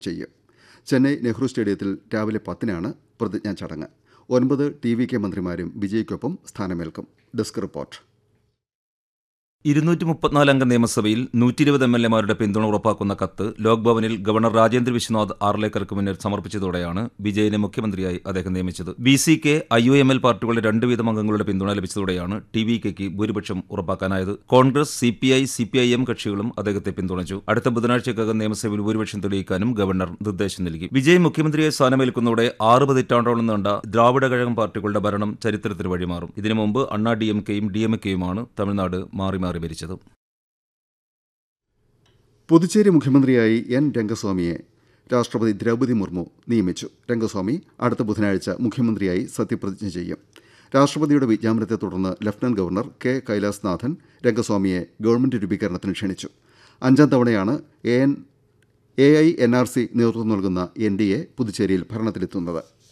ചെയ്യും ചെന്നൈ നെഹ്റു സ്റ്റേഡിയത്തിൽ രാവിലെ പത്തിനാണ് പ്രതിജ്ഞാ ചടങ്ങ് ഒൻപത് ടി വി കെ മന്ത്രിമാരും വിജയ്ക്കൊപ്പം സ്ഥാനമേൽക്കും ഡെസ്ക് റിപ്പോർട്ട് ഇരുന്നൂറ്റി മുപ്പത്തിനാല് അംഗ നിയമസഭയിൽ നൂറ്റി ഇരുപത് എം എൽ എമാരുടെ പിന്തുണ ഉറപ്പാക്കുന്ന കത്ത് ലോക്ഭവനിൽ ഗവർണർ രാജേന്ദ്ര വിശ്വനാഥ് ആർലേക്കർക്ക് മുന്നിൽ സമർപ്പിച്ചതോടെയാണ് വിജയനെ മുഖ്യമന്ത്രിയായി അദ്ദേഹം നിയമിച്ചത് B C K I U M L പാർട്ടികളുടെ രണ്ട് വീതം അംഗങ്ങളുടെ പിന്തുണ ലഭിച്ചതോടെയാണ് ടി വി കെക്ക് ഭൂരിപക്ഷം ഉറപ്പാക്കാനായത് Congress C P I C P I M കക്ഷികളും അദ്ദേഹത്തെ പിന്തുണച്ചു അടുത്ത ബുധനാഴ്ചക്കകം നിയമസഭയിൽ ഭൂരിപക്ഷം തെളിയിക്കാനും ഗവർണർ നിർദ്ദേശം നൽകി വിജയ് മുഖ്യമന്ത്രിയായി സ്ഥാനമേൽക്കുന്നതോടെ ആറ് പതിറ്റാണ്ടോളം നീണ്ട ദ്രാവിഡ കഴകം പാർട്ടികളുടെ ഭരണം ചരിത്രത്തിന് വഴിമാറും ഇതിനു മുമ്പ് അണ്ണാ ഡി എം കെയും ഡി എം കെയുമാണ് തമിഴ്നാട് മാറി മാറി ഭരിച്ചത് പുതുച്ചേരി മുഖ്യമന്ത്രിയായി എൻ രംഗസ്വാമിയെ രാഷ്ട്രപതി ദ്രൗപദി മുർമു നിയമിച്ചു രംഗസ്വാമി അടുത്ത ബുധനാഴ്ച മുഖ്യമന്ത്രിയായി സത്യപ്രതിജ്ഞ ചെയ്യും രാഷ്ട്രപതിയുടെ വിജ്ഞാപനത്തെ തുടർന്ന് ലഫ്റ്റനന്റ് ഗവർണർ കെ കൈലാസ്നാഥൻ രംഗസ്വാമിയെ ഗവൺമെന്റ് രൂപീകരണത്തിന് ക്ഷണിച്ചു അഞ്ചാം തവണയാണ് A N A I N R C നേതൃത്വം നൽകുന്ന എൻ ഡി എ പുതുച്ചേരിയിൽ ഭരണത്തിലെത്തുന്നത്